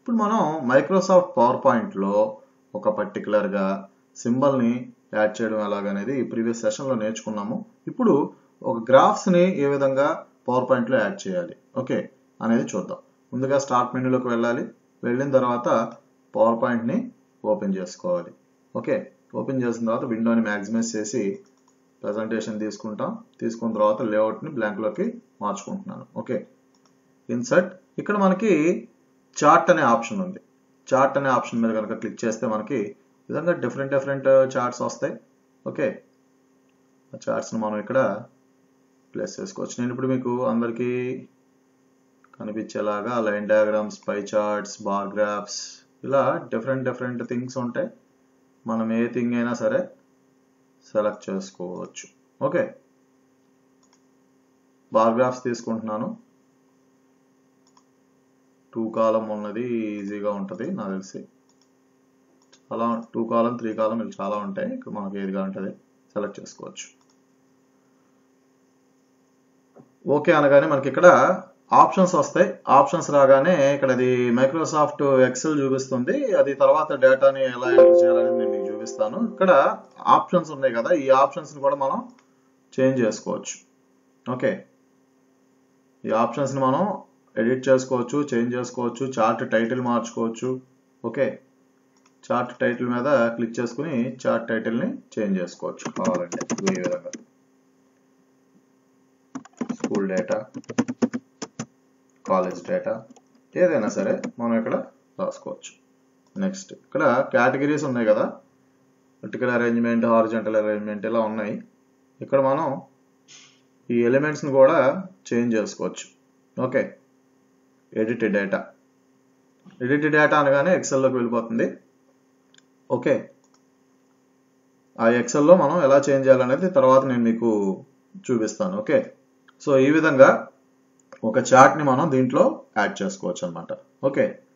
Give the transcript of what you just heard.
ఇప్పుడు మనం Microsoft power పాయింట్లో ఒక పర్టికులర్గా సింబల్ని యాడ్ చేయడం ఎలాగనేది ప్రీవియస్ సెషన్లో నేర్చుకున్నాము ఇప్పుడు ఒక గ్రాఫ్స్ని ఏ విధంగా పవర్ పాయింట్లో యాడ్ చేయాలి ఓకే అనేది చూద్దాం ముందుగా స్టార్ట్ మెనూలోకి వెళ్ళాలి వెళ్ళిన తర్వాత పవర్ పాయింట్ని ఓపెన్ చేసుకోవాలి ఓకే ఓపెన్ చేసిన తర్వాత విండోని మ్యాక్సిమైజ్ చేసి ప్రజెంటేషన్ తీసుకుంటాం తీసుకున్న తర్వాత లేఅవుట్ని బ్లాంక్లోకి మార్చుకుంటున్నాను ఓకే ఇన్సర్ట్ ఇక్కడ మనకి చార్ట్ అనే ఆప్షన్ ఉంది చార్ట్ అనే ఆప్షన్ మీద కనుక క్లిక్ చేస్తే మనకి ఈ విధంగా డిఫరెంట్ డిఫరెంట్ చార్ట్స్ వస్తాయి ఓకే ఆ చార్ట్స్ని మనం ఇక్కడ ప్లేస్ చేసుకోవచ్చు నేను ఇప్పుడు మీకు అందరికీ కనిపించేలాగా line diagrams pie charts bar graphs ఇలా డిఫరెంట్ డిఫరెంట్ థింగ్స్ ఉంటాయి మనం ఏ థింగ్ అయినా సరే సెలెక్ట్ చేసుకోవచ్చు ఓకే బార్ గ్రాఫ్స్ తీసుకుంటున్నాను టూ కాలం ఉన్నది ఈజీగా ఉంటుంది నాకు తెలిసి అలా టూ కాలం త్రీ కాలం ఇవి చాలా ఉంటాయి ఇక్కడ మనకి ఏదిగా ఉంటుంది సెలెక్ట్ చేసుకోవచ్చు ఓకే అనగానే మనకి ఇక్కడ ఆప్షన్స్ వస్తాయి ఆప్షన్స్ రాగానే ఇక్కడ అది మైక్రోసాఫ్ట్ ఎక్సెల్ చూపిస్తుంది అది తర్వాత డేటాని ఎలా ఎంటర్ చేయాలనేది నేను మీకు చూపిస్తాను ఇక్కడ ఆప్షన్స్ ఉన్నాయి కదా ఈ ఆప్షన్స్ కూడా మనం చేంజ్ చేసుకోవచ్చు ఓకే ఈ ఆప్షన్స్ ని మనం ఎడిట్ చేసుకోవచ్చు చేంజ్ చేసుకోవచ్చు చార్ట్ టైటిల్ మార్చుకోవచ్చు ఓకే చార్ట్ టైటిల్ మీద క్లిక్ చేసుకుని చార్ట్ టైటిల్ ని చేంజ్ చేసుకోవచ్చు కావాలంటే ఈ విధంగా స్కూల్ డేటా కాలేజ్ డేటా ఏదైనా సరే మనం ఇక్కడ రాసుకోవచ్చు నెక్స్ట్ ఇక్కడ కేటగిరీస్ ఉన్నాయి కదా వర్టికల్ అరేంజ్మెంట్ హారిజెంటల్ అరేంజ్మెంట్ ఇలా ఉన్నాయి ఇక్కడ మనం ఈ ఎలిమెంట్స్ని కూడా చేంజ్ చేసుకోవచ్చు okay edit data edit data అనగానే ఎక్సెల్లోకి వెళ్ళిపోతుంది ఓకే ఆ ఎక్సెల్లో మనం ఎలా చేంజ్ చేయాలనేది తర్వాత నేను మీకు చూపిస్తాను ఓకే సో ఈ విధంగా ఒక చార్ట్ని మనం దీంట్లో యాడ్ చేసుకోవచ్చు అనమాట ఓకే